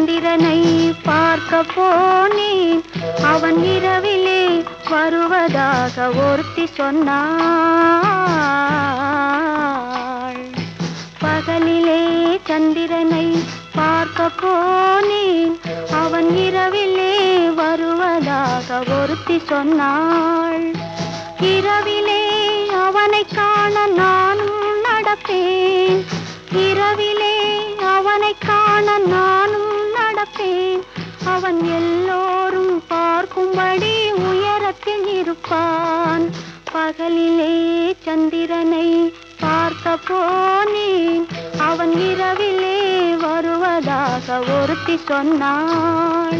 சந்திரனை பார்க்க போனேன் அவன் இரவிலே வருவதாக ஒருத்தி சொன்னாள் பகலிலே சந்திரனை பார்க்க போனேன் அவன் இரவிலே வருவதாக ஒருத்தி சொன்னாள் இரவிலே அவனை காண நானும் நடப்பேன் இரவிலே அவனை காண நானும் நடப்பேன் அவன் எல்லோரும் பார்க்கும்படி உயரத்தில் இருப்பான் பகலிலே சந்திரனை பார்க்க போனேன் அவன் இரவிலே வருவதாக ஒருத்தி சொன்னாள்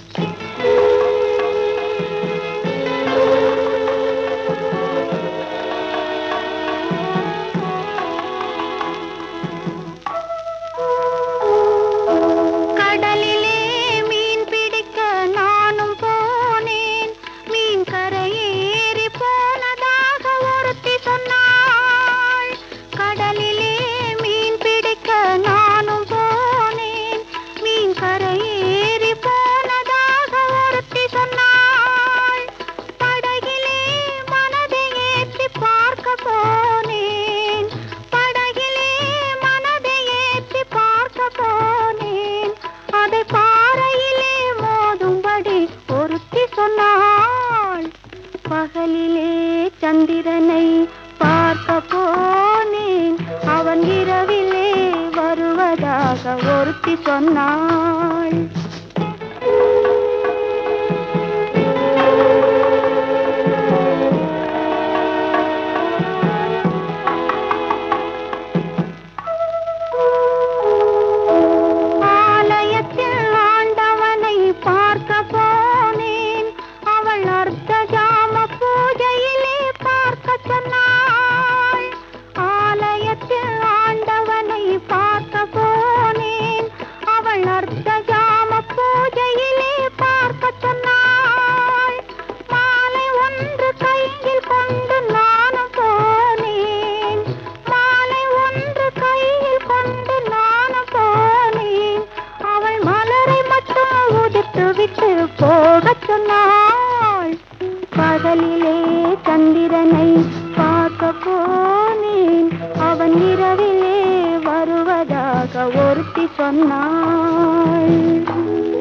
கடலிலே மீன் பிடிக்க நானும் போனேன் மீன் கரையேறி போனதாக ஒருத்தி சொன்னாள் கடலிலே மீன் பிடிக்க நானும் போனேன் மீன் கரையேறி போனதாக ஒருத்தி சொன்னாள் படகிலே மனதை ஏற்றி பார்க்க போனேன் படகிலே மனதை ஏற்றி பார்க்க போனேன் அதை பாறையிலே மோதும்படி ஒருத்தி சொன்னாள் பகலிலே சந்திரனை பார்க்க போனேன் அவன் இரவிலே வருவதாக ஒருத்தி சொன்னாள் ஆலயத்தில் ஆண்டவனை பார்க்க போனேன் அவள் அர்த்த ஜாம பூஜையிலே பார்க்க சொன்னாள் ஆலயத்தில் ஆண்டவனை பார்க்க போனேன் அவள் அர்த்த ஜாம பூஜையிலே பார்க்க சொன்னாள் மாலை ஒன்று கையில் கொண்டு நானும் போனேன் மாலை ஒன்று கையில் கொண்டு நானும் போனேன் அவள் மலரை மட்டும் உதித்து விட்டு போகச் சொன்னாள் பகலிலே சந்திரனை பார்க்க போனேன் அவன் இரவிலே வருவதாக ஒருத்தி சொன்னாள்